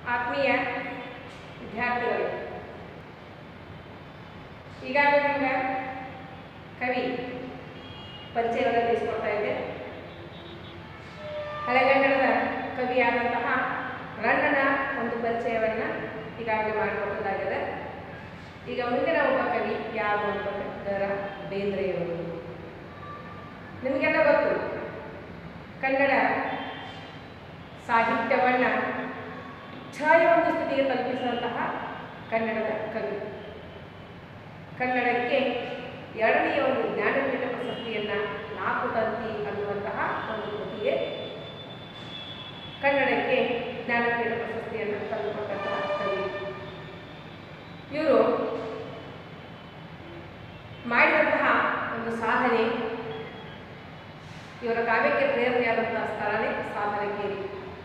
ಆತ್ಮೀಯ ವಿದ್ಯಾರ್ಥಿಗಳು ಈಗಾಗಲೇ ನಿಮ್ಗೆ ಕವಿ ಪರಿಚಯವನ್ನು ತಿಳಿಸ್ಕೊಡ್ತಾ ಇದ್ದೆ ಹಳೆಗನ್ನಡದ ಕವಿಯಾದಂತಹ ರಣ್ಣನ ಒಂದು ಪರಿಚಯವನ್ನು ಈಗಾಗಲೇ ಮಾಡಿಕೊಟ್ಟದಾಗಿದೆ ಈಗ ಮುಂದಿನ ಒಬ್ಬ ಕವಿ ಯಾರು ಅಂತಂದರೆ ದರ ಬೇಂದ್ರೆಯವರು ನಿಮಗೆಲ್ಲ ಗೊತ್ತು ಕನ್ನಡ ಸಾಹಿತ್ಯವನ್ನು ಛಾಯ ಒಂದು ಸ್ಥಿತಿಗೆ ತಲುಪಿಸಿದಂತಹ ಕನ್ನಡದ ಕವಿ ಕನ್ನಡಕ್ಕೆ ಎರಡನೆಯ ಒಂದು ಜ್ಞಾನಪೀಠ ಪ್ರಶಸ್ತಿಯನ್ನು ನಾಲ್ಕು ತಂತಿ ಅನ್ನುವಂತಹ ಒಂದು ಕೃತಿಗೆ ಕನ್ನಡಕ್ಕೆ ಜ್ಞಾನಪೀಠ ಪ್ರಶಸ್ತಿಯನ್ನು ತಂದುಕೊಟ್ಟಂತಹ ಕವಿ ಇವರು ಮಾಡಿದಂತಹ ಒಂದು ಸಾಧನೆ ಇವರ ಕಾವ್ಯಕ್ಕೆ ಪ್ರೇರಣೆಯಾದಂತಹ ಸ್ಥಳನೇ ಸಾಧನಕೇರಿ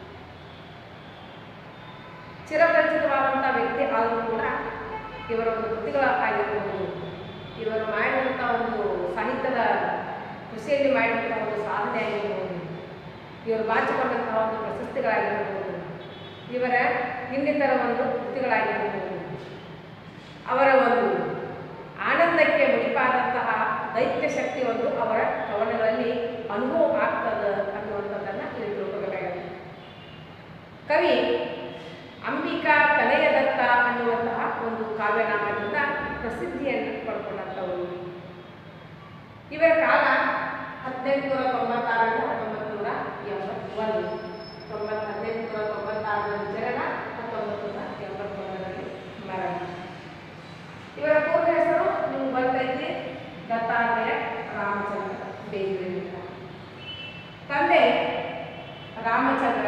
ಚಿರಪರಿಚಿತವಾದಂಥ ವ್ಯಕ್ತಿ ಆದರೂ ಕೂಡ ಇವರ ಒಂದು ಕೃತಿಗಳ ಆಗಿರಬಹುದು ಇವರು ಮಾಡಿದಂಥ ಒಂದು ಸಾಹಿತ್ಯದ ಕೃಷಿಯಲ್ಲಿ ಮಾಡಿದಂಥ ಒಂದು ಸಾಧನೆ ಆಗಿರಬಹುದು ಇವರು ಬಾಚಿಕೊಂಡಂತಹ ಒಂದು ಪ್ರಶಸ್ತಿಗಳಾಗಿರಬಹುದು ಇವರ ಇನ್ನಿತರ ಒಂದು ಕೃತಿಗಳಾಗಿರಬಹುದು ಅವರ ಒಂದು ಆನಂದಕ್ಕೆ ಮುಡಿಪಾದಂತಹ ದೈತ್ಯ ಶಕ್ತಿ ಒಂದು ಅವರ ಕವನಗಳಲ್ಲಿ ಅನುಭವ ಆಗ್ತದೆ ಅನ್ನುವಂಥದ್ದನ್ನು ಇಲ್ಲಿ ತಿಳ್ಕೊಬೇಕಾಗಿದೆ ಕವಿ ಅಂಬಿಕಾ ತನಯದತ್ತ ಅನ್ನುವಂತಹ ಒಂದು ಕಾವ್ಯನಾಮದಿಂದ ಪ್ರಸಿದ್ಧಿಯನ್ನು ಪಡ್ಕೊಂಡಂಥವರು ಇವರ ಕಾಲ ಹದಿನೆಂಟುನೂರ ತೊಂಬತ್ತಾರರಿಂದ ಹತ್ತೊಂಬತ್ತು ನೂರ ಎಂಬತ್ತೊಂದು ತೊಂಬತ್ತು ಹದಿನೆಂಟುನೂರ ತೊಂಬತ್ತಾರರಲ್ಲಿ ಜನನ ಹತ್ತೊಂಬತ್ತು ನೂರ ಎಂಬತ್ತೊಂದರಲ್ಲಿ ಮರಣ ಇವರ ಪೂರ್ಣ ಹೆಸರು ನೀವು ಬರ್ತೈತಿ ದತ್ತಾತ್ರೇಯ ರಾಮಚಂದ್ರ ಬೇಂದ್ರೆ ಅಂತ. ತಂದೆ ರಾಮಚಂದ್ರ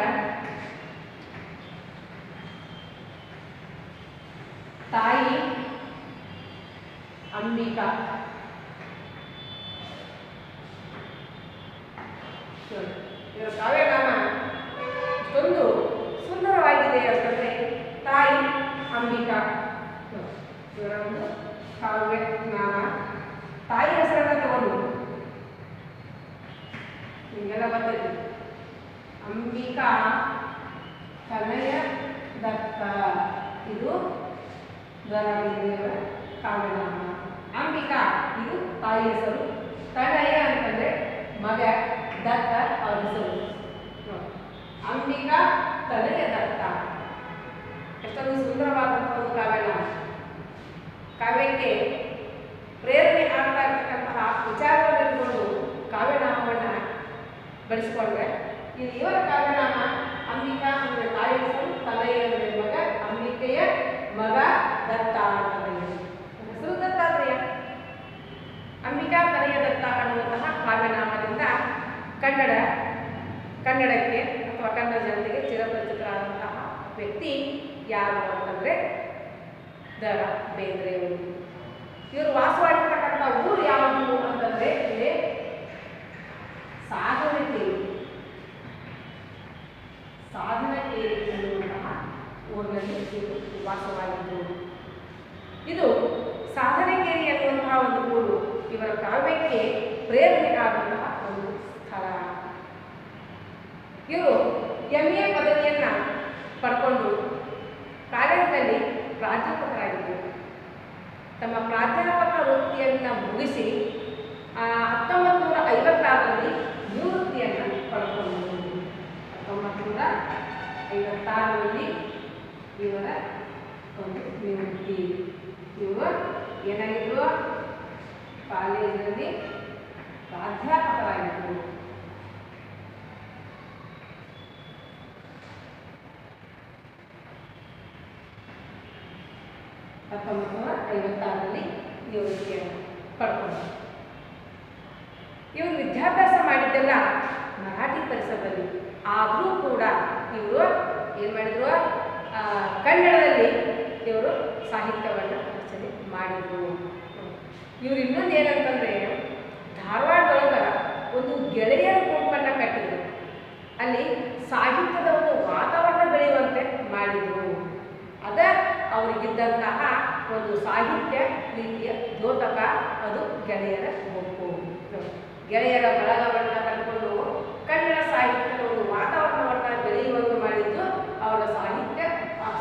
ತಾಯಿ ಅಂಬಿಕಾ ನೋಡಿ, ಇವರ ಕಾವ್ಯನಾಮ ಇಷ್ಟೊಂದು ಸುಂದರವಾಗಿದೆ ಅಂತಂದ್ರೆ ತಾಯಿ ಅಂಬಿಕಾ ನೋಡಿ, ಇವರ ಒಂದು ಕಾವ್ಯ ನಾಮ ತಾಯಿ ಹೆಸರನ್ನ ತಗೊಂಡು ನಿಮಗೆಲ್ಲ ಗೊತ್ತೈತಿ ಅಂಬಿಕಾ ತನಯ ದತ್ತ ಇದು ದರಬೇಂದ್ರೆಯವರ ಕಾವ್ಯನಾಮ ಅಂಬಿಕಾ ಇದು ತಾಯಿ ಹೆಸರು ತನಯ ಅಂತಂದ್ರೆ ಮಗ ದತ್ತ ಅವರ ಹೆಸರು ನೋಡಿ. ಅಂಬಿಕಾ ತನಯ ದತ್ತ ಎಷ್ಟೊಂದು ಸುಂದರವಾದಂಥ ಒಂದು ಕಾವ್ಯನಾಮ ಕಾವ್ಯಕ್ಕೆ ಪ್ರೇರಣೆ ಆಗ್ತಾ ಇರ್ತಕ್ಕಂತಹ ವಿಚಾರವನ್ನು ಇಟ್ಕೊಂಡು ಕಾವ್ಯನಾಮವನ್ನು ಬಳಸಿಕೊಂಡ್ರೆ ಇದು ಇವರ ಕಾವ್ಯನಾಮ ಅಂಬಿಕಾ ಅಂದರೆ ತಾಯಿ ಹೆಸರು ತಲೆಯ ಅಂದರೆ ಮಗ ಅಂಬಿಕೆಯ ಮಗ ದತ್ತ ಅಂತ ಬರೆಯುವುದು. ಹೆಸರು ದತ್ತಾತ್ರೇಯ ಅಂಬಿಕಾ ತಲೆಯ ದತ್ತ ಅನ್ನುವಂತಹ ಕಾವ್ಯನಾಮದಿಂದ ಕನ್ನಡ ಕನ್ನಡಕ್ಕೆ ಅಥವಾ ಕನ್ನಡ ಜನತೆಗೆ ಚಿರಪರಿಚಿತರಾದಂತಹ ವ್ಯಕ್ತಿ ಯಾರು ಅಂತಂದರೆ ದರ ಬೇಂದ್ರೆಯವರು ಇವರು ವಾಸವಾಗಿರ್ತಕ್ಕಂಥ ಊರು ಯಾವುದು ಅಂತಂದರೆ ಇಲ್ಲಿ ಸಾಧನಕೇರಿ ಸಾಧನಕೇರಿ ಅನ್ನುವಂತಹ ಊರಿನಲ್ಲಿ ಇವರು ವಾಸವಾಗಿದ್ದರು ಇದು ಸಾಧನಕೇರಿ ಅನ್ನುವಂತಹ ಒಂದು ಊರು ಇವರ ಕಾವ್ಯಕ್ಕೆ ಪ್ರೇರಣೆ ಆದಂತಹ ಒಂದು ಸ್ಥಳ ಇವರು ಎಂ ಎ ಪದವಿಯನ್ನು ಪಡ್ಕೊಂಡು ಕಾಲೇಜಿನಲ್ಲಿ ಪ್ರಾಧ್ಯಾಪಕರಾಗಿದ್ದರು ತಮ್ಮ ಪ್ರಾಧ್ಯಾಪಕ ವೃತ್ತಿಯನ್ನು ಮುಗಿಸಿ ಹತ್ತೊಂಬತ್ತು ನೂರ ಐವತ್ತಾರರಲ್ಲಿ ನಿವೃತ್ತಿಯನ್ನು ಪಡ್ಕೊಂಡರು ಹತ್ತೊಂಬತ್ತು ನೂರ ಐವತ್ತಾರರಲ್ಲಿ ಇವರ ಒಂದು ನಿವೃತ್ತಿ ಇವರು ಏನಾಗಿದ್ರು ಕಾಲೇಜಿನಲ್ಲಿ ಪ್ರಾಧ್ಯಾಪಕರಾಗಿದ್ದರು ಹತ್ತೊಂಬತ್ತು ನೂರ ಐವತ್ತಾರರಲ್ಲಿ ನಿವೃತ್ತಿಯನ್ನು ಪಡ್ಕೊಂಡರು ಇವರು ವಿದ್ಯಾಭ್ಯಾಸ ಮಾಡಿದ್ದೆಲ್ಲ ಮರಾಠಿ ಪರಿಸರದಲ್ಲಿ ಆದರೂ ಕೂಡ ಇವರು ಏನು ಮಾಡಿದ್ರು ಆ, ಕನ್ನಡದಲ್ಲಿ ಇವರು ಸಾಹಿತ್ಯವನ್ನು ರಚನೆ ಮಾಡಿದರು ಇವರು ಇನ್ನೊಂದು ಏನಂತಂದರೆ ಧಾರವಾಡದೊಳಗೆ ಒಂದು ಗೆಳೆಯರ ಗುಂಪನ್ನು ಕಟ್ಟಿದರು ಅಲ್ಲಿ ಸಾಹಿತ್ಯದ ಒಂದು ವಾತಾವರಣ ಬೆಳೆಯುವಂತೆ ಮಾಡಿದರು ಅದ ಅವರಿಗಿದ್ದಂತಹ ಒಂದು ಸಾಹಿತ್ಯ ರೀತಿಯ ದ್ಯೋತಕ ಅದು ಗೆಳೆಯರ ಗುಂಪು ಗೆಳೆಯರ ಬಳಗವನ್ನು ಕಟ್ಕೊಂಡು ಕನ್ನಡ ಸಾಹಿತ್ಯದ ಒಂದು ವಾತಾವರಣವನ್ನು ಬೆಳೆಯುವಂತೆ ಮಾಡಿದ್ದು ಅವರ ಸಾಹಿತ್ಯ ಆ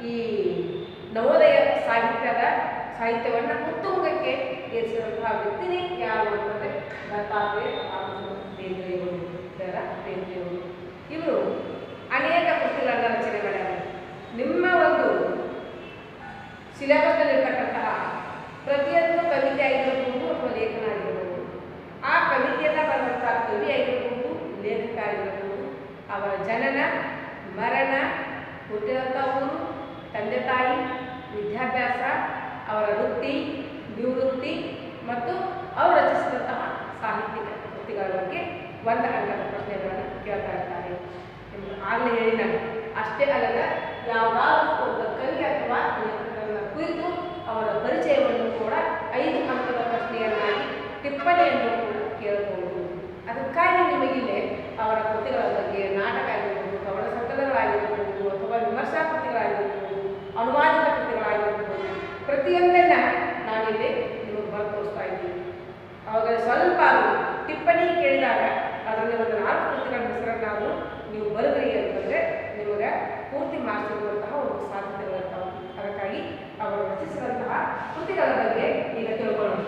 ಈ ನವೋದಯ ಸಾಹಿತ್ಯದ ಸಾಹಿತ್ಯವನ್ನು ಉತ್ತುಂಗಕ್ಕೆ ಏರಿಸಿದಂತಹ ವ್ಯಕ್ತಿನೇ ಯಾರು ಅಂತಂದರೆ ದತ್ತಾತ್ರೇಯ ರಾಮಚಂದ್ರ ಬೇಂದ್ರೆಯವರು ದರ ಬೇಂದ್ರೆಯವರು ಇವರು ಅನೇಕ ಕೃತಿಗಳನ್ನು ರಚನೆ ಮಾಡ್ಯಾರ ನಿಮ್ಮ ಒಂದು ಸಿಲೆಬಸ್ನಲ್ಲಿರ್ತಕ್ಕಂತಹ ಪ್ರತಿಯೊಂದು ಕವಿತೆ ಆಗಿರಬಹುದು ಅಥವಾ ಲೇಖನ ಆಗಿರಬಹುದು ಆ ಕವಿತೆಯನ್ನು ಬರೆದಂತಹ ಕವಿ ಆಗಿರಬಹುದು ಲೇಖಕ ಆಗಿರಬಹುದು ಅವರ ಜನನ ಮರಣ ಹುಟ್ಟಿದಂಥ ಊರು ತಂದೆ ತಾಯಿ ವಿದ್ಯಾಭ್ಯಾಸ ಅವರ ವೃತ್ತಿ ನಿವೃತ್ತಿ ಮತ್ತು ಅವರು ರಚಿಸಿದಂತಹ ಸಾಹಿತ್ಯಿಕ ಕೃತಿಗಳ ಬಗ್ಗೆ ಒಂದು ಅಂಕದ ಪ್ರಶ್ನೆಗಳನ್ನು ಕೇಳ್ತಾ ಇರ್ತಾರೆ ಎಂದು ಆಗಲೇ ಹೇಳಿ ನಾನು ಅಷ್ಟೇ ಅಲ್ಲದ ಯಾವುದಾದ್ರೂ ಒಬ್ಬ ಕವಿ ಅಥವಾ ಲೇಖಕರನ್ನ ಕುರಿತು ಅವರ ಪರಿಚಯವನ್ನು ಕೂಡ ಐದು ಅಂಕದ ಪ್ರಶ್ನೆಯನ್ನಾಗಿ ಟಿಪ್ಪಣಿಯನ್ನು ಕೂಡ ಕೇಳಬಹುದು ಅದಕ್ಕಾಗಿ ನಿಮಗಿಲ್ಲೇ ಅವರ ಕೃತಿಗಳ ಬಗ್ಗೆ ನಾಟಕ ಆಗಿರ್ಬೋದು ಕವನ ಸಂಕಲನಗಳಾಗಿರ್ಬೋದು ಅಥವಾ ವಿಮರ್ಶಾ ಕೃತಿಗಳಾಗಿರ್ಬೋದು ಅನುವಾದಿತ ಕೃತಿಗಳಾಗಿರ್ಬೋದು ಪ್ರತಿಯೊಂದನ್ನ ನಾವಿಲ್ಲಿ ನಿಮಗೆ ಬರೆದು ತೋರಿಸ್ತಾ ಇದ್ದೀವಿ ಅವಾಗ ಸ್ವಲ್ಪ ಅದು ಟಿಪ್ಪಣಿ ಕೇಳಿದಾಗ ಅದರಲ್ಲಿ ಒಂದು ನಾಲ್ಕು ಕೃತಿಗಳ ಹೆಸರನ್ನಾದರೂ ನೀವು ಬರೆದ್ರಿ ಅಂತಂದರೆ ನಿಮಗೆ ಪೂರ್ತಿ ಮಾರ್ಕ್ಸ್ ಸಿಗುವಂತಹ ಒಂದು ಸಾಧ್ಯತೆಗಳಿರ್ತಾವೆ ಅದಕ್ಕಾಗಿ ಅವರು ರಚಿಸಿದಂತಹ ಕೃತಿಗಳ ಬಗ್ಗೆ ಈಗ ತಿಳ್ಕೊಳ್ಳೋಣ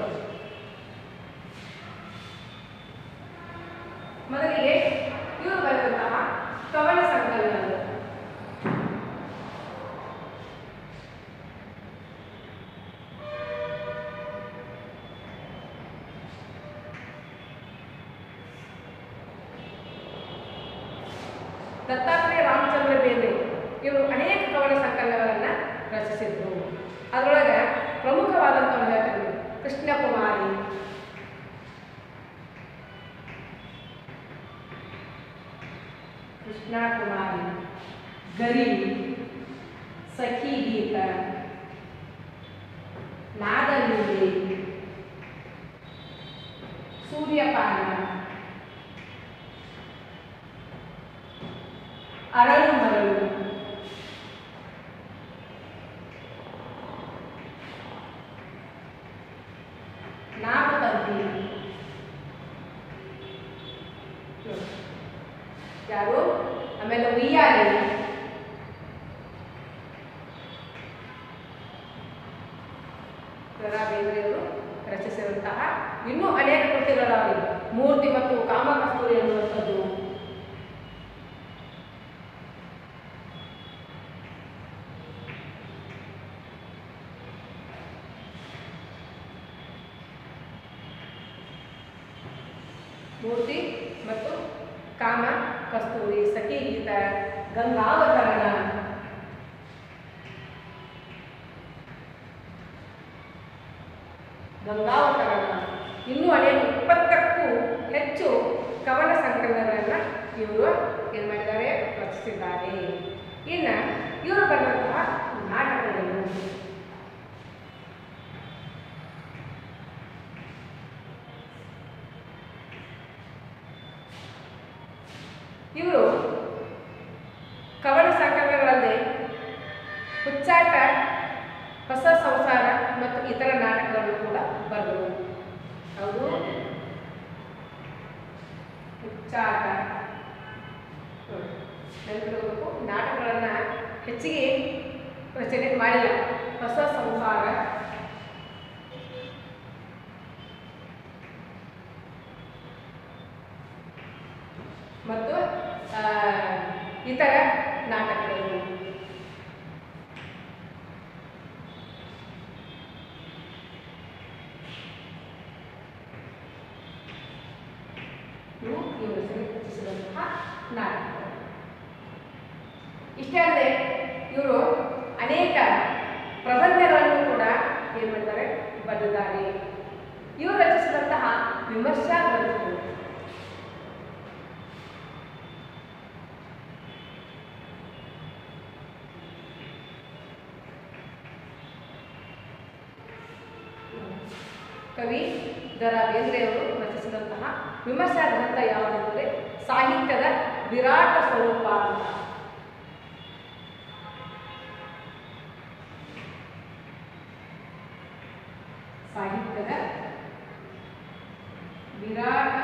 ಮೊದಲಿಗೆ ಇವರು ಬರೆದಂತಹ ಕವನ ಸಂಕಲನಗಳು ದತ್ತಾತ್ರೇಯ ರಾಮಚಂದ್ರ ಬೇಂದ್ರೆ ಇವರು ಅನೇಕ ಕವನ ಸಂಕಲನಗಳನ್ನು ರಚಿಸಿದ್ರು ಅದರೊಳಗೆ ಪ್ರಮುಖವಾದಂಥವ್ರು ಹೇಳ್ತಾರೆ ಕೃಷ್ಣ ಕುಮಾರಿ ಕೃಷ್ಣ ಕುಮಾರಿ ಗರಿ ಸಖಿ ಗೀತ ನಾದಲೀಲೆ ಸೂರ್ಯಪಾನ ಅರಳು ಮರಳು ನಾಗತಂತಿ ಯಾರು ಆಮೇಲೆ ಉಯ್ಯಾಲೆ ದ.ರಾ. ಬೇಂದ್ರೆಯವರು ರಚಿಸಿದಂತಹ ಇನ್ನೂ ಅನೇಕ ಕೃತಿಗಳಾಗಿ ಮೂರ್ತಿ ಮತ್ತು ಕಾಮಕಸ್ತೂರಿ ಅನ್ನುವಂಥದ್ದು ಮೂರ್ತಿ ಮತ್ತು ಕಾಮ ಕಸ್ತೂರಿ ಸಖಿ ಗೀತ ಗಂಗಾವತರಣ ಗಂಗಾವತರಣ ಇನ್ನೂ ಅನೇಕ ಇಪ್ಪತ್ತಕ್ಕೂ ಹೆಚ್ಚು ಕವನ ಸಂಕಲನಗಳನ್ನು ಇವರು ಏನು ಮಾಡಿದ್ದಾರೆ ರಚಿಸಿದ್ದಾರೆ ಇನ್ನು ಇವರು ಬರೆದಂತಹ ನಾಟಕಗಳು ಇವರು ಕವನ ಸಂಕಲನಗಳಲ್ಲದೆ ಹುಚ್ಚಾಟ ಹೊಸ ಸಂಸಾರ ಮತ್ತು ಇತರ ನಾಟಕಗಳನ್ನು ಕೂಡ ಬರೆದರು ಅವರು ಹುಚ್ಚಾಟ ಹ್ಮ್. ನೆನಪಿಡಬೇಕು ನಾಟಕಗಳನ್ನು ಹೆಚ್ಚಿಗೆ ರಚನೆ ಮಾಡಿಲ್ಲ ಹೊಸ ಸಂಸಾರ ಮತ್ತು ಆ, ಇತರ ನಾಟಕಗಳು ಇವು ಇವರು ರಚಿಸಿದಂತಹ ನಾಟಕಗಳು ಇಷ್ಟೇ ಅಲ್ಲದೆ ಇವರು ಅನೇಕ ಪ್ರಬಂಧಗಳನ್ನು ಕೂಡ ಏನು ಮಾಡಿದ್ದಾರೆ ಬರೆದಿದ್ದಾರೆ ಇವರು ರಚಿಸಿದಂತಹ ವಿಮರ್ಶಾ ಗ್ರಂಥಗಳು ಕವಿ ದ.ರಾ. ಬೇಂದ್ರೆಯವರು ರಚಿಸಿದಂತಹ ವಿಮರ್ಶಾ ಗ್ರಂಥ ಯಾವುದೆಂದರೆ ಸಾಹಿತ್ಯದ ವಿರಾಟ ಸ್ವರೂಪ ಅಂತ ಸಾಹಿತ್ಯದ ವಿರಾಟ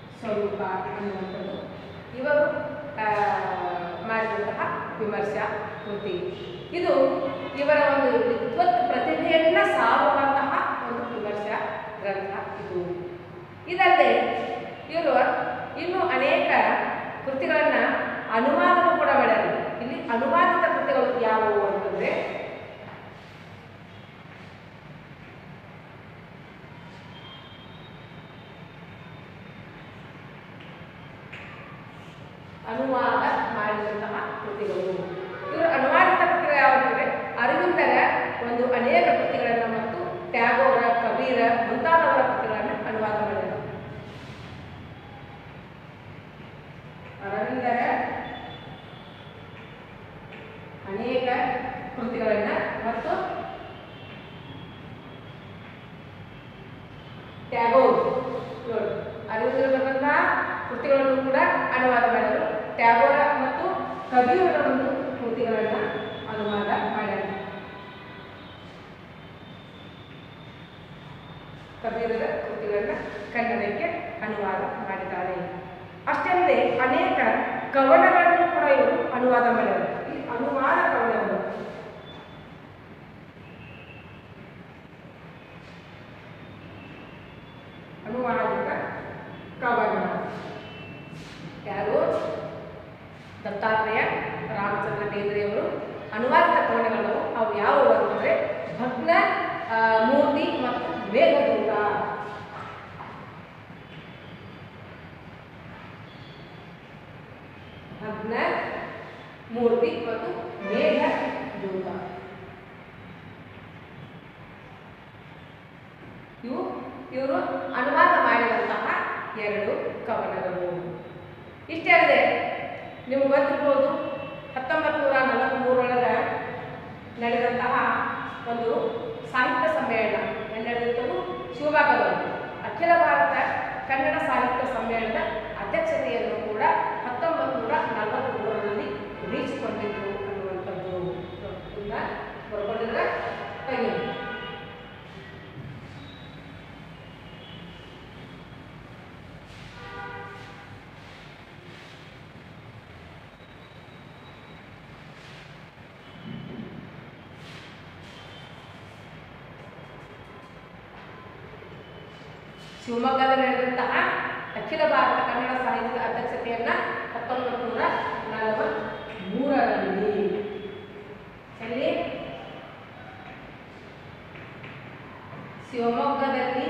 ಸ್ವರೂಪ ಅನ್ನುವಂಥದ್ದು ಇವರು ಆ, ಮಾಡಿದಂತಹ ವಿಮರ್ಶಾ ಕೃತಿ ಇದು ಇವರ ಒಂದು ವಿದ್ವತ್ ಪ್ರತಿಭೆಯನ್ನ ಸಾರುವಂತಹ ಒಂದು ವಿಮರ್ಶಾ ಗ್ರಂಥ ಇದು ಇದಲ್ಲದೆ ಇವರು ಇನ್ನೂ ಅನೇಕ ಕೃತಿಗಳನ್ನು ಅನುವಾದನೂ ಕೂಡ ಮಾಡ್ಯಾರ ಇಲ್ಲಿ ಅನುವಾದಿತ ಕೃತಿಗಳು ಯಾವುವು ಅಂತಂದ್ರೆ ಅನುವಾದ ಮಾಡಿದಂತಹ ಕೃತಿಗಳು ಇವರು ಅನುವಾದಿತ ಕೃತಿಗಳು ಯಾವುದಂದ್ರೆ ಅರವಿಂದರ ಒಂದು ಅನೇಕ ಕೃತಿಗಳನ್ನು ಮತ್ತು ಟ್ಯಾಗೋರ ಕಬೀರ ಮುಂತಾದವರ ಕೃತಿಗಳನ್ನು ಅನುವಾದ ಮಾಡಿದರು ಅರವಿಂದರ ಅನೇಕ ಕೃತಿಗಳನ್ನು ಮತ್ತು ಟ್ಯಾಗೋರ್ ಇವರು ಅರವಿಂದರ ಬರೆದಂತಹ ಕೃತಿಗಳನ್ನು ಕೂಡ ಅನುವಾದ ಮಾಡಿದರು ಟ್ಯಾಗೋರ ಮತ್ತು ಕವಿಯವರ ಒಂದು ಕೃತಿಗಳನ್ನು ಅನುವಾದ ಮಾಡ್ಯಾರ ಕಬೀರರ ಕೃತಿಗಳನ್ನು ಕನ್ನಡಕ್ಕೆ ಅನುವಾದ ಮಾಡಿದ್ದಾರೆ ಅಷ್ಟೇ ಅಲ್ಲದೆ ಅನೇಕ ಕವನಗಳನ್ನು ಕೂಡ ಇವರು ಅನುವಾದ ಮಾಡಿದರು ಈ ಅನುವಾದ ಕವನಗಳು ಅನುವಾದಿತ ಕವನ ಯಾರು ದತ್ತಾತ್ರೇಯ ರಾಮಚಂದ್ರ ಬೇಂದ್ರೆಯವರು ಅನುವಾದಿತ ಕವನಗಳು ಅವು ಯಾವುವು ಅಂತಂದರೆ ಭಗ್ನ ಆ, ಮೂರ್ತಿ ಮತ್ತು ಮೇಘದೂತ ಭಗ್ನ ಮೂರ್ತಿ ಮತ್ತು ಮೇಘದೂತ ಇವು ಇವರು ಅನುವಾದ ಮಾಡಿದಂತಹ ಎರಡು ಕವನಗಳು ಇಷ್ಟೇ ಅಲ್ಲದೆ ನಿಮ್ಗೆ ಗೊತ್ತಿರ್ಬೋದು ಹತ್ತೊಂಬತ್ತು ನೂರ ನಲವತ್ತ್ಮೂರೊಳಗೆ ನಡೆದಂತಹ ಒಂದು ಸಾಹಿತ್ಯ ಸಮ್ಮೇಳನ ಎಲ್ಲಿ ನಡೆದಿತ್ತು ಶಿವಮೊಗ್ಗದಲ್ಲಿ ಅಖಿಲ ಭಾರತ ಕನ್ನಡ ಸಾಹಿತ್ಯ ಸಮ್ಮೇಳನದ ಅಧ್ಯಕ್ಷತೆಯನ್ನು ಕೂಡ ಹತ್ತೊಂಬತ್ತು ನೂರ ನಲವತ್ತ್ಮೂರರಲ್ಲಿ ವಹಿಸಿಕೊಂಡಿದ್ರು ಅನ್ನುವಂಥದ್ದು ಇದನ್ನ ಬರ್ಕೊಂಡಿದ್ರೆ ತೆಗಿ ಶಿವಮೊಗ್ಗದಲ್ಲಿ ನಡೆದಂತಹ ಅಖಿಲ ಭಾರತ ಕನ್ನಡ ಸಾಹಿತ್ಯದ ಅಧ್ಯಕ್ಷತೆಯನ್ನ ಹತ್ತೊಂಬತ್ತು ನೂರ ನಲವತ್ತ್ಮೂರರಲ್ಲಿ ಎಲ್ಲಿ ಶಿವಮೊಗ್ಗದಲ್ಲಿ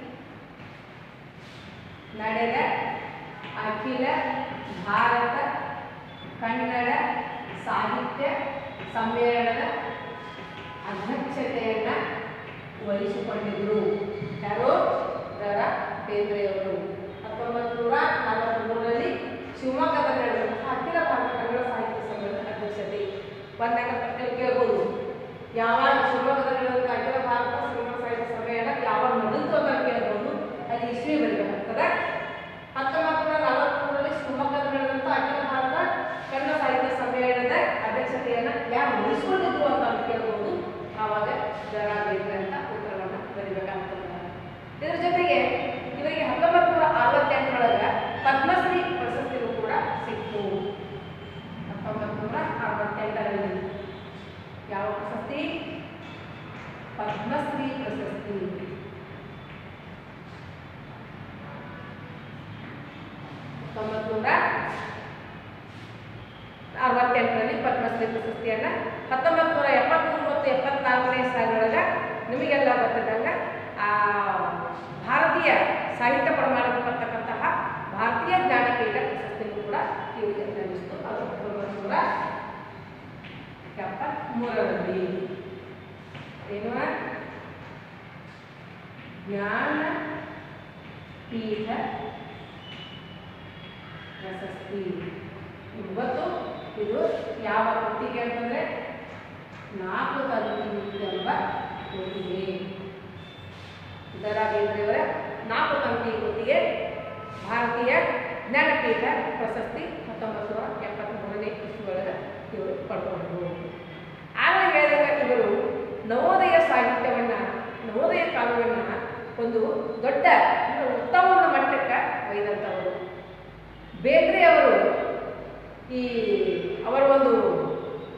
ನಡೆದ ಅಖಿಲ ಭಾರತ ಕನ್ನಡ ಸಾಹಿತ್ಯ ಸಮ್ಮೇಳನದ ಅಧ್ಯಕ್ಷತೆಯನ್ನ ವಹಿಸಿಕೊಂಡಿದ್ರು ಯಾರು ದರ ಬೇಂದ್ರೆಯವರು ಹತ್ತೊಂಬತ್ತು ನೂರ ನಲವತ್ತ್ಮೂರರಲ್ಲಿ ಶಿವಮೊಗ್ಗದಲ್ಲಿ ನಡೆದಂತಹ ಅಖಿಲ ಭಾರತ ಕನ್ನಡ ಸಾಹಿತ್ಯ ಸಮ್ಮೇಳನದ ಅಧ್ಯಕ್ಷತೆ ಒಂದಾಗ ಪಟ್ಟಿಯಲ್ಲಿ ಕೇಳ್ಬೋದು ಯಾವಾಗ ಶಿವಮೊಗ್ಗದಲ್ಲಿ ನಡೆದಂತಹ ಅಖಿಲ ಭಾರತ ಕನ್ನಡ ಸಾಹಿತ್ಯ ಸಮ್ಮೇಳನ ಯಾವಾಗ ನಡೆದು ಅಂತ ಕೇಳ್ಬೋದು ಅಲ್ಲಿ ಇಸ್ವಿ ಬರಬೇಕಾಗ್ತದೆ ಹತ್ತೊಂಬತ್ತು ನೂರ ನಲವತ್ತ್ಮೂರರಲ್ಲಿ ಶಿವಮೊಗ್ಗದಲ್ಲಿ ನಡೆದಂತಹ ಅಖಿಲ ಭಾರತ ಕನ್ನಡ ಸಾಹಿತ್ಯ ಸಮ್ಮೇಳನದ ಅಧ್ಯಕ್ಷತೆಯನ್ನ ಯಾರು ವಹಿಸಿಕೊಂಡಿದ್ರು ಅಂತ ಕೇಳ್ಬೋದು ಆವಾಗ ದರ ಬೇಂದ್ರೆ ಅಂತ ಉತ್ತರವನ್ನು ಬರಿಬೇಕಾಗ್ತದೆ ಇದರ ಜೊತೆಗೆ ಇವರಿಗೆ ಹತ್ತೊಂಬತ್ತು ನೂರ ಅರವತ್ತೆಂಟರೊಳಗೆ ಪದ್ಮಶ್ರೀ ಪ್ರಶಸ್ತಿಯೂ ಕೂಡ ಸಿಕ್ತು ಹತ್ತೊಂಬತ್ತು ನೂರ ಅರವತ್ತೆಂಟರಲ್ಲಿ ಯಾವ ಪ್ರಶಸ್ತಿ ಪದ್ಮಶ್ರೀ ಪ್ರಶಸ್ತಿ ಹತ್ತೊಂಬತ್ತು ನೂರ ಅರವತ್ತೆಂಟರಲ್ಲಿ ಪದ್ಮಶ್ರೀ ಪ್ರಶಸ್ತಿಯನ್ನ ಹತ್ತೊಂಬತ್ತು ನೂರ ಎಪ್ಪತ್ತ್ಮೂರು ಮತ್ತು ಎಪ್ಪತ್ನಾಲ್ಕನೇ ಸಾಲಿನೊಳಗೆ ನಿಮಗೆಲ್ಲ ಗೊತ್ತಿದ್ದಂಗೆ ಆ ಭಾರತೀಯ ಸಾಹಿತ್ಯ ಪ್ರಮಾಣಕ್ಕೆ ಬರ್ತಕ್ಕಂತಹ ಭಾರತೀಯ ಜ್ಞಾನಪೀಠ ಪ್ರಶಸ್ತಿನೂ ಕೂಡ ಇವರಿಗೆ ಲಭಿಸಿತು ಅದು ಹತ್ತೊಂಬತ್ತು ನೂರ ಎಪ್ಪತ್ತ್ಮೂರರಲ್ಲಿ ಏನು ಜ್ಞಾನ ಪೀಠ ಪ್ರಶಸ್ತಿ ಇವತ್ತು ಇದು ಯಾವ ಕೃತಿಗೆ ಅಂತಂದರೆ ನಾಲ್ಕು ತಂತಿ ಎಂಬ ಕೃತಿಗೆ ದರ ಬೇಂದ್ರೆಯವರ ನಾಲ್ಕು ತಂತಿ ಕೃತಿಗೆ ಭಾರತೀಯ ಜ್ಞಾನಪೀಠ ಪ್ರಶಸ್ತಿ ಹತ್ತೊಂಬತ್ತು ನೂರ ಎಪ್ಪತ್ತ್ಮೂರನೇ ಇಸ್ವಿಯೊಳಗೆ ಇವರು ಪಡ್ಕೊಂಡ್ರು ಆಗಲೇ ಹೇಳಿದಾಗ ಇವರು ನವೋದಯ ಸಾಹಿತ್ಯವನ್ನು ನವೋದಯ ಕಾವ್ಯವನ್ನು ಒಂದು ದೊಡ್ಡ ಅಂದ್ರೆ ಉತ್ತಮ ಒಂದು ಮಟ್ಟಕ್ಕೆ ಒಯ್ದಂಥವರು ಬೇಂದ್ರೆ ಅವರು ಈ ಅವರ ಒಂದು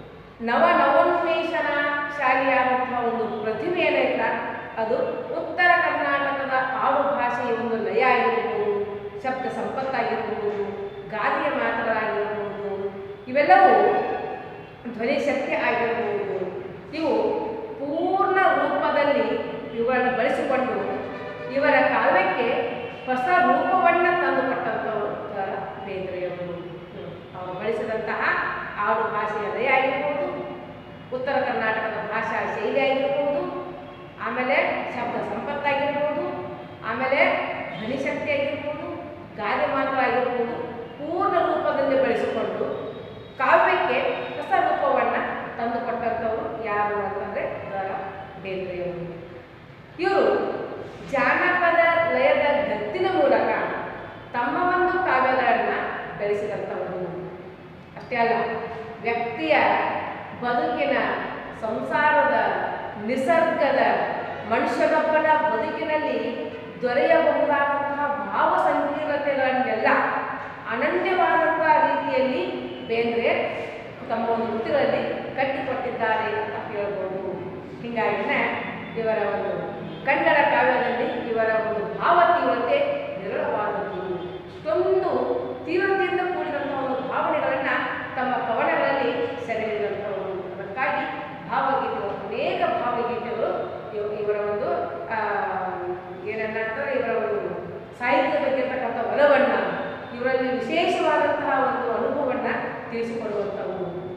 ನವ ನವೋನ್ಮೇಷಣ ಶಾಲಿಯಾದಂತಹ ಒಂದು ಪ್ರತಿಭೆ ಏನೈತ ಅದು ಉತ್ತರ ಕರ್ನಾಟಕದ ಆಡು ಭಾಷೆಯ ಒಂದು ಲಯ ಆಗಿರ್ಬೋದು ಶಬ್ದ ಸಂಪತ್ತಾಗಿರ್ಬೋದು ಗಾದೆಯ ಮಾತುಗಳಾಗಿರ್ಬೋದು ಇವೆಲ್ಲವೂ ಧ್ವನಿ ಶಕ್ತಿ ಆಗಿರಬಹುದು ಇವು ಪೂರ್ಣ ರೂಪದಲ್ಲಿ ಇವುಗಳನ್ನು ಬಳಸಿಕೊಂಡು ಇವರ ಕಾವ್ಯಕ್ಕೆ ಹೊಸ ರೂಪವನ್ನು ತಂದುಕೊಟ್ಟಂಥವರು ದ ರಾ ಬೇಂದ್ರೆಯವರು ಅವರು ಬಳಸಿದಂತಹ ಆಡು ಭಾಷೆಯ ಲಯ ಆಗಿರ್ಬೋದು ಉತ್ತರ ಕರ್ನಾಟಕದ ಭಾಷಾ ಶೈಲಿ ಆಗಿರ್ಬೋದು ಆಮೇಲೆ ಶಬ್ದ ಸಂಪತ್ತಾಗಿರ್ಬೋದು ಆಮೇಲೆ ಧ್ವನಿ ಶಕ್ತಿ ಆಗಿರ್ಬೋದು ಗಾದೆ ಮಾತುಗಳಾಗಿರ್ಬೋದು ಪೂರ್ಣ ರೂಪದಲ್ಲಿ ಬಳಸಿಕೊಂಡು ಕಾವ್ಯಕ್ಕೆ ಹೊಸ ರೂಪವನ್ನು ತಂದುಕೊಟ್ಟಂಥವ್ರು ಯಾರು ಅಂತಂದರೆ ದ ರಾ ಬೇಂದ್ರೆಯವರು ಇವರು ಜಾನಪದ ಲಯದ ಗತ್ತಿನ ಮೂಲಕ ತಮ್ಮ ಒಂದು ಕಾವ್ಯಗಳನ್ನು ಬೆಳೆಸಿದಂಥವರು ಅಷ್ಟೇ ಅಲ್ಲ ವ್ಯಕ್ತಿಯ ಬದುಕಿನ ಸಂಸಾರದ ನಿಸರ್ಗದ ಮನುಷ್ಯನೊಬ್ಬನ ಬದುಕಿನಲ್ಲಿ ದೊರೆಯಬಹುದಾದಂತಹ ಭಾವ ಸಂಕೀರ್ಣತೆಗಳನ್ನೆಲ್ಲ ಅನನ್ಯವಾದಂತಹ ರೀತಿಯಲ್ಲಿ ಬೇಂದ್ರೆ ತಮ್ಮ ಒಂದು ಕೃತಿಗಳಲ್ಲಿ ಕಟ್ಟಿಕೊಟ್ಟಿದ್ದಾರೆ ಅಂತ ಹೇಳ್ಬೋದು ಹೀಗಾಗಿನೇ ಇವರ ಒಂದು ಕನ್ನಡ ಕಾವ್ಯದಲ್ಲಿ ಇವರ ಒಂದು ಭಾವ ತೀವ್ರತೆ ವಿರಳವಾದದ್ದು ಇಷ್ಟೊಂದು ತೀವ್ರತೆಯಿಂದ ಕೂಡಿದಂತಹ ಒಂದು ಭಾವನೆಗಳನ್ನು ತಮ್ಮ ಕವನಗಳಲ್ಲಿ ಸೆರೆಹಿಡಿದಂಥವರು ಅದಕ್ಕಾಗಿ ಭಾವಗೀತೆಗಳು ಅನೇಕ ಭಾವಗೀತೆಗಳು ಇವ- ಇವರ ಒಂದು ಆ, ಏನನ್ನಂತಾರೆ ಇವರ ಒಂದು ಸಾಹಿತ್ಯದ ಬಗ್ಗೆ ಇರ್ತಕ್ಕಂಥ ಒಲವನ್ನು ಇವರಲ್ಲಿ ವಿಶೇಷವಾದಂತಹ ಒಂದು ಅನುಭವವನ್ನು ತಿಳಿಸಿಕೊಡುವಂಥವು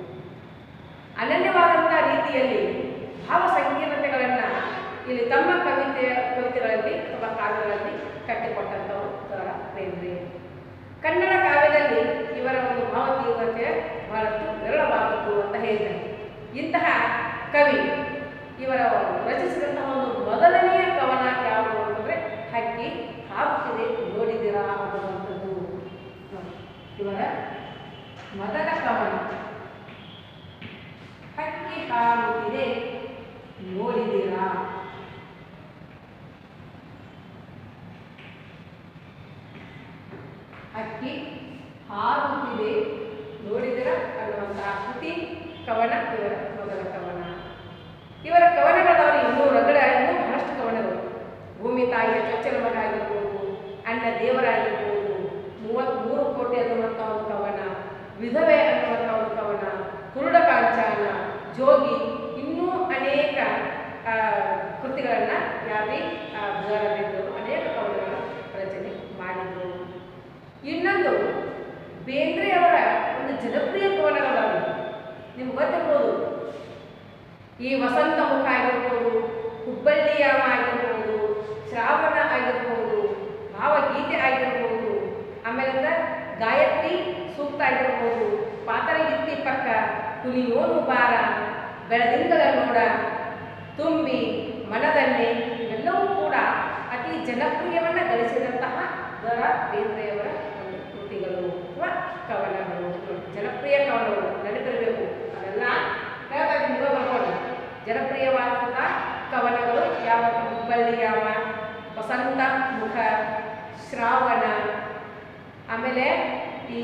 ಅನನ್ಯವಾದಂತಹ ರೀತಿಯಲ್ಲಿ ಭಾವ ಸಂಕೀರ್ಣತೆಗಳನ್ನು ಇಲ್ಲಿ ತಮ್ಮ ಕವಿತೆಯ ಕವಿತೆಗಳಲ್ಲಿ ತಮ್ಮ ಕಾವ್ಯಗಳಲ್ಲಿ ಕಟ್ಟಿಕೊಟ್ಟಂಥವರು ದ ರಾ ಬೇಂದ್ರೆ ಕನ್ನಡ ಕಾವ್ಯದಲ್ಲಿ ಇವರ ಒಂದು ಭಾವ ತೀವ್ರತೆ ಬಹಳಷ್ಟು ವಿರಳವಾದದ್ದು ಅಂತ ಹೇಳಿದ್ದಾರೆ ಇಂತಹ ಕವಿ ಇವರ ರಚಿಸಿದಂತಹ ಒಂದು ಮೊದಲನೆಯ ಕವನ ಯಾವುದು ಅಂತಂದರೆ ಹಕ್ಕಿ ಹಾರುತ್ತಿದೆ ನೋಡಿದಿರಾ ಅನ್ನುವಂಥದ್ದು ನೋಡಿ, ಇವರ ಮೊದಲ ಕವನ ಹಕ್ಕಿ ಹಾರುತ್ತಿದೆ ನೋಡಿದಿರಾ ಹಕ್ಕಿ ಹಾರುತ್ತಿದೆ ನೋಡಿದಿರ ಅನ್ನುವಂತಹ ಕೃತಿ ಕವನ ಇವರ ಮೊದಲ ಕವನ ಇವರ ಕವನಗಳವರು ಇನ್ನೂ ರಗಡ ಇನ್ನೂ ಬಹಳಷ್ಟು ಕವನಗಳು ಭೂಮಿ ತಾಯಿಯ ಚೊಚ್ಚಲ ಮಗ ಆಗಿರ್ಬೋದು ಅಣ್ಣ ದೇವರಾಗಿರ್ಬೋದು ಮೂವತ್ತ್ಮೂರು ಕೋಟಿ ಅನ್ನುವಂಥ ಒಂದು ಕವನ ವಿಧವೆ ಅನ್ನುವಂಥ ಒಂದು ಕವನ ಕುರುಡ ಕಾಂಚಾನ ಜೋಗಿ ಇನ್ನೂ ಅನೇಕ ಆ, ಕೃತಿಗಳನ್ನು ಯಾರಿ ಬೇಂದ್ರವರು ಅನೇಕ ಕವನಗಳನ್ನು ರಚನೆ ಮಾಡಿದರು ಇನ್ನೊಂದು ಬೇಂದ್ರೆಯವರ ಒಂದು ಜನಪ್ರಿಯ ಕವನಗಳಾಗಿವೆ ನಿಮ್ಗೆ ಗೊತ್ತಿರ್ಬೋದು ಈ ವಸಂತ ಮುಖ ಆಗಿರ್ಬೋದು ಹುಬ್ಬಳ್ಳಿಯಾಮ ಆಗಿರ್ಬೋದು ಶ್ರಾವಣ ಆಗಿರ್ಬೋದು ಭಾವಗೀತೆ ಆಗಿರ್ಬೋದು ಆಮೇಲೆ ಗಾಯತ್ರಿ ಸೂಕ್ತ ಆಗಿರ್ಬೋದು ಪಾತರಗಿತ್ತಿ ಪಕ್ಕ ಕುಲಿಯೋನು ಬಾರ ಬೆಳದಿಂಗಳ ನೋಡ ತುಂಬಿ ಮನದನ್ನೇ ಇವೆಲ್ಲವೂ ಕೂಡ ಅತಿ ಜನಪ್ರಿಯವನ್ನು ಗಳಿಸಿದಂತಹ ದ ರಾ ಬೇಂದ್ರೆಯವರ ಒಂದು ಕೃತಿಗಳು ಅಥವಾ ಕವನಗಳು ಜನಪ್ರಿಯ ಕವನಗಳು ನೆನಪಿರಬೇಕು ಅದೆಲ್ಲ ಹೇಳ್ತಾ ಇದ್ದೀನಿ ನೀವೇ ಬರ್ಕೊಂಡು ಜನಪ್ರಿಯವಾದಂತಹ ಕವನಗಳು ಯಾವ ಹುಬ್ಬಳ್ಳಿ ಯಾವ ವಸಂತ ಮುಖ ಶ್ರಾವಣ ಆಮೇಲೆ ಈ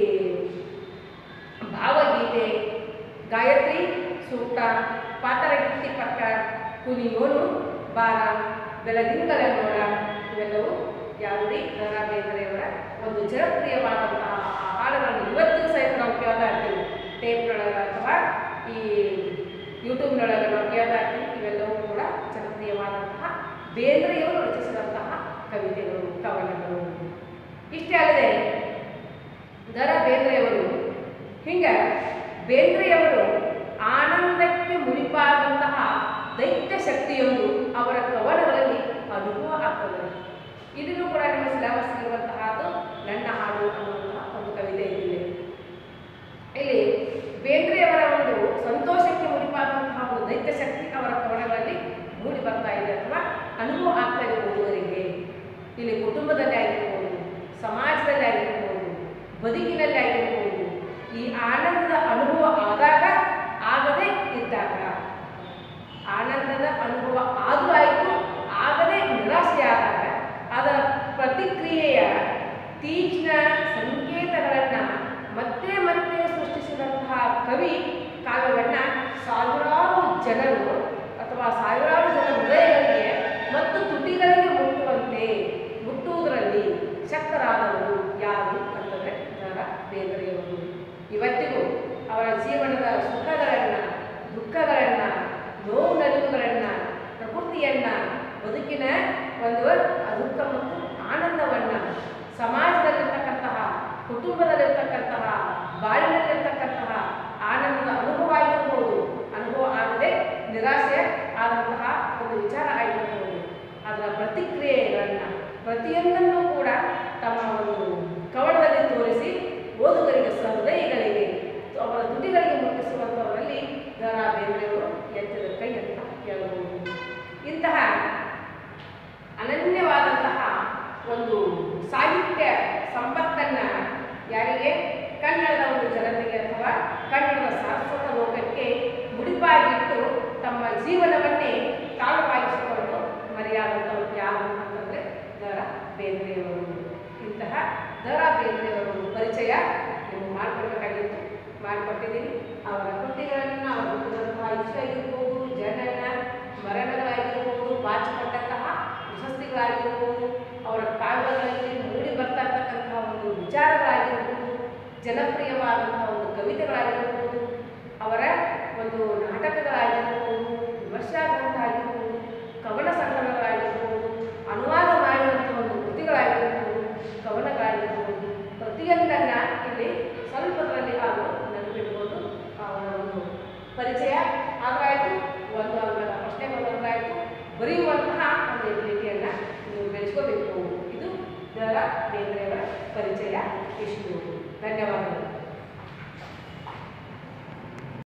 ಭಾವಗೀತೆ ಗಾಯತ್ರಿ ಸೂಕ್ತ ಪಾತರಗಿತ್ತಿ ಪಕ್ಕ ಕುನಿಯೋನು ಬಾರ ಬೆಳದಿಂಗಲ ನೋಡ ಇವೆಲ್ಲವೂ ಯಾವುದೇ ದ ರಾ ಬೇಂದ್ರೆಯವರ ಒಂದು ಜನಪ್ರಿಯವಾದಂತಹ ಆ ಹಾಡುಗಳನ್ನು ಇವತ್ತಿಗೂ ಸಹಿತ ನಾವು ಕೇಳ್ತಾ ಇರ್ತೀವಿ ಟೇಪ್ನೊಳಗೆ ಅಥವಾ ಈ ಯೂಟ್ಯೂಬ್ನೊಳಗೆ ನಾವು ಕೇಳ್ತಾ ಇರ್ತೀವಿ ಇವೆಲ್ಲವೂ ಕೂಡ ಜನಪ್ರಿಯವಾದಂತಹ ಬೇಂದ್ರೆಯವರು ರಚಿಸಿದಂತಹ ಕವಿತೆಗಳು ಕವನಗಳು ಇಷ್ಟೇ ಅಲ್ಲದೆ ದ ರಾ ಬೇಂದ್ರೆಯವರು ಹಿಂಗೆ ಬೇಂದ್ರೆಯವರು ಆನಂದಕ್ಕೆ ಮುಡಿಪಾದಂತಹ ದೈತ್ಯ ಶಕ್ತಿಯೊಂದು ಅವರ ಕವನಗಳಲ್ಲಿ ಅನುಭವ ಆಗ್ತದೆ ಇದನ್ನು ಕೂಡ ನಿಮ್ಮ ಸಿಲೆಬಸ್ ಇರುವಂತಹದ್ದು ನನ್ನ ಹಾಡು ಅನ್ನುವಂತಹ ಒಂದು ಕವಿತೆ ಇದಿದೆ ಇಲ್ಲಿ ಬೇಂದ್ರೆಯವರ ಒಂದು ಸಂತೋಷಕ್ಕೆ ಮುಡಿಪಾದಂತಹ ಒಂದು ದೈತ್ಯ ಶಕ್ತಿ ಅವರ ಕವನಗಳಲ್ಲಿ ಮೂಡಿ ಬರ್ತಾ ಇದೆ ಅಥವಾ ಅನುಭವ ಆಗ್ತಾ ಇದೆ ಓದುವರಿಗೆ ಇಲ್ಲಿ ಕುಟುಂಬದಲ್ಲಿ ಆಗಿರ್ಬೋದು ಸಮಾಜದಲ್ಲಿ ಆಗಿರ್ಬೋದು ಬದುಕಿನಲ್ಲಿ ಆಗಿರ್ಬೋದು ಈ ಆನಂದದ ಅನುಭವ ಆದಾಗ ಆಗದೇ ಇದ್ದಾಗ ಆನಂದದ ಅನುಭವ ಆದರೂ ಆಯಿತು ಆಗದೇ ನಿರಾಸೆಯಾದಾಗ ಅದರ ಪ್ರತಿಕ್ರಿಯೆಯ ತೀಕ್ಷ್ಣ ಸಂಕೇತಗಳನ್ನು ಮತ್ತೆ ಮತ್ತೆ ಸೃಷ್ಟಿಸಿದಂತಹ ಕವಿ ಕಾವ್ಯವನ್ನು ಸಾವಿರಾರು ಜನರು ಅಥವಾ ಸಾವಿರಾರು ಜನ ಹೃದಯಗಳಿಗೆ ಮತ್ತು ತುಟಿಗಳಿಗೆ ಮುಟ್ಟುವಂತೆ ಮುಟ್ಟುವುದರಲ್ಲಿ ಶಕ್ತರಾದವರು ಯಾರು ಅಂತಂದರೆ ದ ರಾ ಬೇಂದ್ರೆಯವರು ಇವತ್ತಿಗೂ ಅವರ ಜೀವನದ ಸುಖಗಳನ್ನು ದುಃಖಗಳನ್ನು ನೋವು ನಲಿವುಗಳನ್ನು ಪ್ರಕೃತಿಯನ್ನು ಬದುಕಿನ ಒಂದು ದುಃಖ ಮತ್ತು ಆನಂದವನ್ನು ಸಮಾಜದಲ್ಲಿರ್ತಕ್ಕಂತಹ ಕುಟುಂಬದಲ್ಲಿರ್ತಕ್ಕಂತಹ ಬಾಳಿನಲ್ಲಿರ್ತಕ್ಕಂತಹ ಆನಂದದ ಅನುಭವ ಆಗಿರ್ಬೋದು ಅನುಭವ ಆಗದೆ ನಿರಾಸೆ ಆದಂತಹ ಒಂದು ವಿಚಾರ ಆಗಿರ್ಬೋದು ಅದರ ಪ್ರತಿಕ್ರಿಯೆಗಳನ್ನು ಪ್ರತಿಯೊಂದನ್ನು ಕೂಡ ತಮ್ಮ ಒಂದು ಕವಳದಲ್ಲಿ ತೋರಿಸಿ ಓದುಗರಿಗೆ ಸಹೃದಯಿಗಳಿಗೆ ಅವರ ತುಟಿಗಳಿಗೆ ಮುಟ್ಟಿಸುವಂಥವರಲ್ಲಿ ದ ರಾ ಬೇಂದ್ರೆಯವರು ಎತ್ತಿದ ಕೈ ಅಂತ ಹೇಳಬಹುದು ಇಂತಹ ಅನನ್ಯವಾದಂತಹ ಒಂದು ಸಾಹಿತ್ಯ ಸಂಪತ್ತನ್ನು ಯಾರಿಗೆ ಕನ್ನಡದ ಒಂದು ಜನತೆಗೆ ಅಥವಾ ಕನ್ನಡದ ಸಾರಸ್ವತ ಲೋಕಕ್ಕೆ ಮುಡಿಪಾಗಿಟ್ಟು ತಮ್ಮ ಜೀವನವನ್ನೇ ಕಾಲವಾಗಿಸಿಕೊಂಡು ಮರೆಯಾದಂಥವ್ರು ಯಾರು ಅಂತಂದರೆ ದ ರಾ ಬೇಂದ್ರೆಯವರು ಇಂತಹ ದ ರಾ ಬೇಂದ್ರೆಯವರ ಪರಿಚಯ ನಿಮಗೆ ಮಾಡಿಕೊಡ್ಬೇಕಾಗಿತ್ತು ಮಾಡಿಕೊಟ್ಟಿದ್ದೀನಿ ಅವರ ಕೃತಿಗಳನ್ನು ಅವರ ಹುಟ್ಟಿದಂತಹ ಇಷ್ಟ ಆಗಿರ್ಬೋದು ಜನನ ಮರಣಗಳಾಗಿರ್ಬೋದು ಬಾಚಿಕೊಂಡಂತಹ ಪ್ರಶಸ್ತಿಗಳಾಗಿರ್ಬೋದು ಅವರ ಕಾವ್ಯಗಳಲ್ಲಿ ಮೂಡಿ ಬರ್ತಾ ಇರ್ತಕ್ಕಂತಹ ಒಂದು ವಿಚಾರಗಳಾಗಿರ್ಬೋದು ಜನಪ್ರಿಯವಾದಂತಹ ಒಂದು ಕವಿತೆಗಳಾಗಿರ್ಬೋದು ಅವರ ಒಂದು ನಾಟಕಗಳಾಗಿರ್ಬೋದು ವಿಮರ್ಶಾ ಗ್ರಂಥ ಆಗಿರ್ಬೋದು ಕವನ ಸಂಕಲನಗಳಾಗಿರ್ಬೋದು ಅನುವಾದ ಮಾಡಿದಂಥ ಒಂದು ಕೃತಿಗಳಾಗಿರ್ಬೋದು ಕವನಗಳಾಗಿರ್ಬೋದು ಪ್ರತಿಯೊಂದನ್ನು ಇಲ್ಲಿ ಸ್ವಲ್ಪದರಲ್ಲಿ ಹಾಗೂ ನೆನಪಿಟ್ಕೊಂಡು ಅವರ ಒಂದು ಪರಿಚಯ ಆದಾಯಿತು ಒಂದು ಅಂಗದ ಪ್ರಶ್ನೆ ಬಂದಾಯಿತು ಬರೆಯುವಂತಹ ಒಂದು ಎಬಿಲಿಟಿಯನ್ನು ನೀವು ಬೆಳೆಸ್ಕೋಬೇಕು ಇದು ದ ರಾ ಬೇಂದ್ರೆಯವರ ಪರಿಚಯ ಇಷ್ಟು ಧನ್ಯವಾದಗಳು